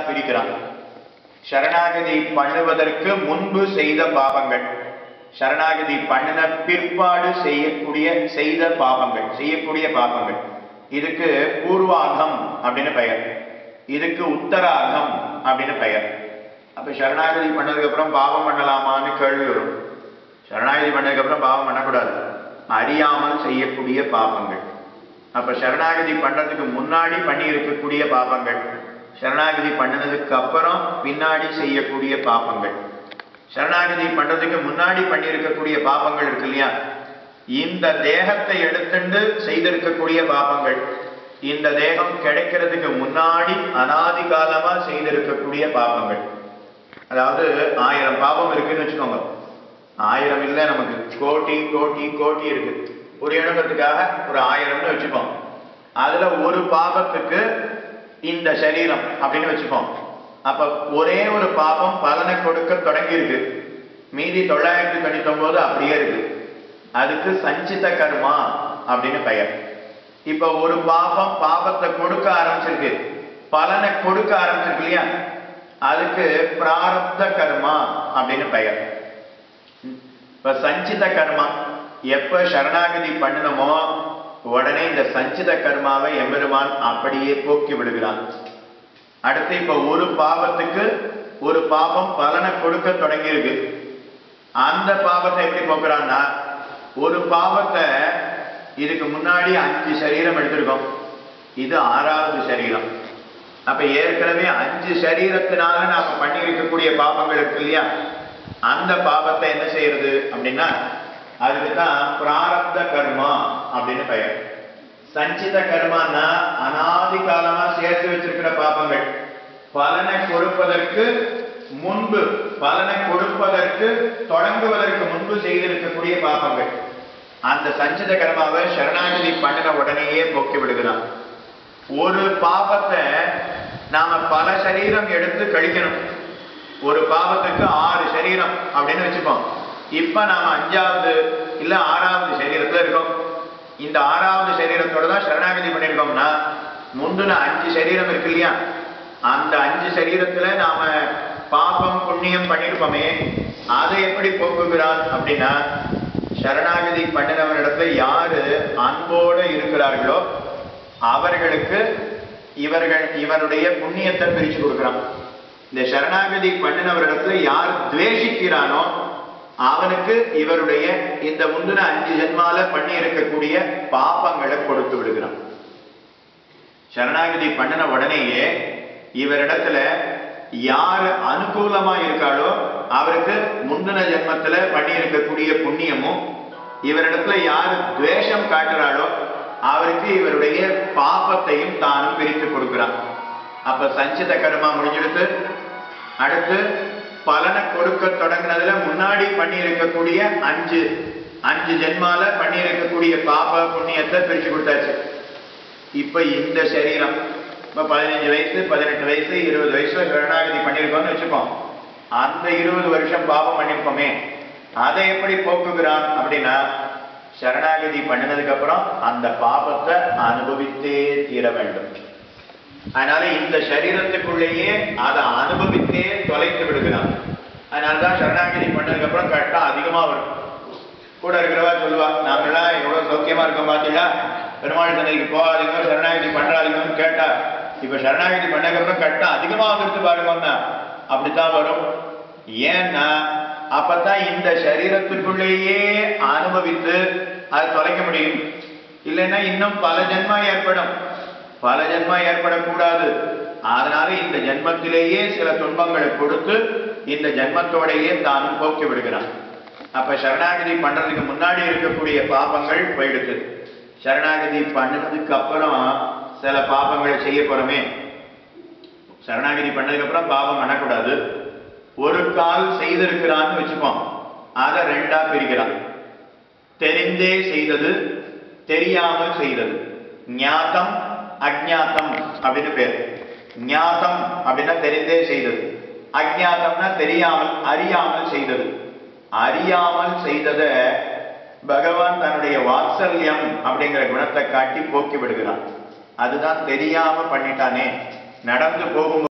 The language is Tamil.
பிரிக்கிறான் சரணாகதி பண்ணுவதற்கு முன்பு செய்த பாவங்கள் சரணாகதி பண்ணின பிற்பாடு செய்யக்கூடிய செய்த பாவங்கள் செய்யக்கூடிய பாவங்கள் இதுக்கு பூர்வாகம் அப்படின்னு பெயர் இதுக்கு உத்தராகம் அப்படின்னு பெயர் அப்ப சரணாகதி பண்ணதுக்கு அப்புறம் பாவம் பண்ணலாமான்னு கேள்வி வரும் சரணாகதி பண்ணதுக்கு அப்புறம் பாவம் பண்ணக்கூடாது அறியாமல் செய்யக்கூடிய பாவங்கள் அப்ப சரணாகதி பண்றதுக்கு முன்னாடி பண்ணி இருக்கக்கூடிய பாபங்கள் சரணாகதி பண்ணினதுக்கு அப்புறம் பின்னாடி செய்யக்கூடிய பாபங்கள் சரணாகதி பண்றதுக்கு முன்னாடி பண்ணி இருக்கக்கூடிய பாபங்கள் இருக்கு இல்லையா இந்த தேகத்தை எடுத்துண்டு செய்திருக்கக்கூடிய பாபங்கள் இந்த தேகம் கிடைக்கிறதுக்கு முன்னாடி அனாதி காலமா செய்திருக்கக்கூடிய பாபங்கள் அதாவது ஆயிரம் பாபம் இருக்குன்னு வச்சுக்கோங்க ஆயிரம் இல்லை நமக்கு கோட்டி கோட்டி கோட்டி இருக்கு ஒரு இணக்கத்துக்காக ஒரு ஆயிரம்னு வச்சுப்போம் அதுல ஒரு பாபத்துக்கு இந்த சரீரம் அப்படின்னு வச்சுப்போம் அப்ப ஒரே ஒரு பாபம் பலனை கொடுக்க தொடங்கி இருக்கு மீதி தொள்ளாயிரத்தி தொண்ணூத்தி ஒன்பது அப்படியே இருக்கு அதுக்கு சஞ்சித கர்மா அப்படின்னு பெயர் இப்ப ஒரு பாபம் பாபத்தை கொடுக்க ஆரம்பிச்சிருக்கு பலனை கொடுக்க ஆரம்பிச்சிருக்கு இல்லையா அதுக்கு பிராரப்த கர்மா அப்படின்னு பெயர் இப்ப சஞ்சித கர்மா எப்ப சரணாகதி பண்ணணுமோ உடனே இந்த சஞ்சித கர்மாவை எம்பெருமான் அப்படியே போக்கி விடுகிறான் அடுத்து இப்ப ஒரு பாவத்துக்கு ஒரு பாவம் பலனை கொடுக்க தொடங்கியிருக்கு அந்த பாவத்தை எப்படி போக்குறான்னா ஒரு பாவத்தை இதுக்கு முன்னாடி அஞ்சு சரீரம் எடுத்திருக்கோம் இது ஆறாவது சரீரம் அப்ப ஏற்கனவே அஞ்சு சரீரத்தினால நாம பண்ணி இருக்கக்கூடிய பாவங்கள் இருக்கு இல்லையா அந்த பாவத்தை என்ன செய்யறது அப்படின்னா அதுக்கு தான் பிராரப்த கர்மா அப்படின்னு பெயர் சஞ்சித கர்மான்னா அனாதி காலமா சேர்த்து வச்சிருக்கிற பாபங்கள் பலனை கொடுப்பதற்கு முன்பு பலனை கொடுப்பதற்கு தொடங்குவதற்கு முன்பு செய்திருக்கக்கூடிய பாபங்கள் அந்த சஞ்சித கர்மாவை சரணாகதி பண்ணின உடனேயே போக்கி விடுகிறான் ஒரு பாபத்தை நாம பல சரீரம் எடுத்து கழிக்கணும் ஒரு பாவத்துக்கு ஆறு சரீரம் அப்படின்னு வச்சுப்போம் இப்ப நாம அஞ்சாவது இல்ல ஆறாவது சரீரத்துல இருக்கோம் இந்த ஆறாவது சரீரத்தோட தான் சரணாகதி பண்ணிருக்கோம்னா முந்தின அஞ்சு சரீரம் இருக்கு இல்லையா அந்த அஞ்சு சரீரத்துல நாம பாபம் புண்ணியம் பண்ணிருப்போமே அதை எப்படி போக்குகிறான் அப்படின்னா சரணாகதி பண்ணினவரிடத்துல யாரு அன்போட இருக்கிறார்களோ அவர்களுக்கு இவர்கள் இவருடைய புண்ணியத்தை பிரிச்சு கொடுக்கிறான் இந்த சரணாகதி பண்ணினவரிடத்துல யார் துவேஷிக்கிறானோ அவனுக்கு இவருடைய இந்த முந்தின அஞ்சு ஜென்மால பண்ணி இருக்கக்கூடிய பாப்பங்களை கொடுத்து விடுகிறான் சரணாகதி பண்ணின உடனேயே இவரிடத்துல யார் அனுகூலமா இருக்காளோ அவருக்கு முந்தின ஜென்மத்துல பண்ணி இருக்கக்கூடிய புண்ணியமும் இவரிடத்துல யார் துவேஷம் காட்டுறாளோ அவருக்கு இவருடைய பாப்பத்தையும் தானும் பிரித்து கொடுக்கிறான் அப்ப சஞ்சித கர்மா முடிஞ்செடுத்து அடுத்து பலனை கொடுக்க தொடங்கினதுல முன்னாடி பண்ணி இருக்கக்கூடிய அஞ்சு அஞ்சு ஜென்மால பண்ணி இருக்கக்கூடிய பாப புண்ணியத்தை பிரிச்சு கொடுத்தாச்சு இப்ப இந்த சரீரம் இப்ப பதினஞ்சு வயசு பதினெட்டு வயசு இருபது வயசுல சரணாகதி பண்ணியிருக்கோம்னு வச்சுப்போம் அந்த இருபது வருஷம் பாபம் பண்ணிருப்போமே அதை எப்படி போக்குகிறான் அப்படின்னா சரணாகதி பண்ணினதுக்கு அப்புறம் அந்த பாபத்தை அனுபவித்தே தீர வேண்டும் அதனால இந்த சரீரத்துக்குள்ளேயே அதை அனுபவித்தே தொலைத்து விடுகிறான் அதனாலதான் சரணாகதி பண்ணதுக்கு அப்புறம் கரெக்டா அதிகமா வரும் கூட இருக்கிறவா சொல்லுவா நாங்கெல்லாம் எவ்வளவு சௌக்கியமா இருக்கோம் பாத்தீங்களா பெருமாள் சந்தைக்கு போகாதீங்க சரணாகதி பண்றாதீங்கன்னு கேட்டா இப்ப சரணாகதி பண்ணதுக்கு அப்புறம் கரெக்டா அதிகமா வந்துருச்சு பாருங்கன்னா அப்படித்தான் வரும் ஏன்னா அப்பதான் இந்த சரீரத்துக்குள்ளேயே அனுபவித்து அதை தொலைக்க முடியும் இல்லைன்னா இன்னும் பல ஜென்மா ஏற்படும் பல ஜென்மா ஏற்படக்கூடாது அதனால இந்த ஜென்மத்திலேயே சில துன்பங்களை கொடுத்து இந்த ஜென்மத்தோடையே தானும் போக்கி விடுகிறான் அப்ப சரணாகதி பண்றதுக்கு முன்னாடி இருக்கக்கூடிய பாபங்கள் போயிடுது சரணாகதி பண்ணதுக்கு அப்புறம் சில பாபங்களை செய்ய போறோமே சரணாகதி பண்ணதுக்கு அப்புறம் பாபம் பண்ணக்கூடாது ஒரு கால் செய்திருக்கிறான்னு வச்சுப்போம் அதை ரெண்டா பிரிக்கிறான் தெரிந்தே செய்தது தெரியாமல் செய்தது ஞாத்தம் அஜ்ஞாத்தம் அப்படின்னு பேர் ஞாத்தம் அப்படின்னா தெரிந்தே செய்தது அஜ்ஞாத்தம்னா தெரியாமல் அறியாமல் செய்தது அறியாமல் செய்தத பகவான் தன்னுடைய வாத்சல்யம் அப்படிங்கிற குணத்தை காட்டி போக்கி விடுகிறான் அதுதான் தெரியாம பண்ணிட்டானே நடந்து போகும்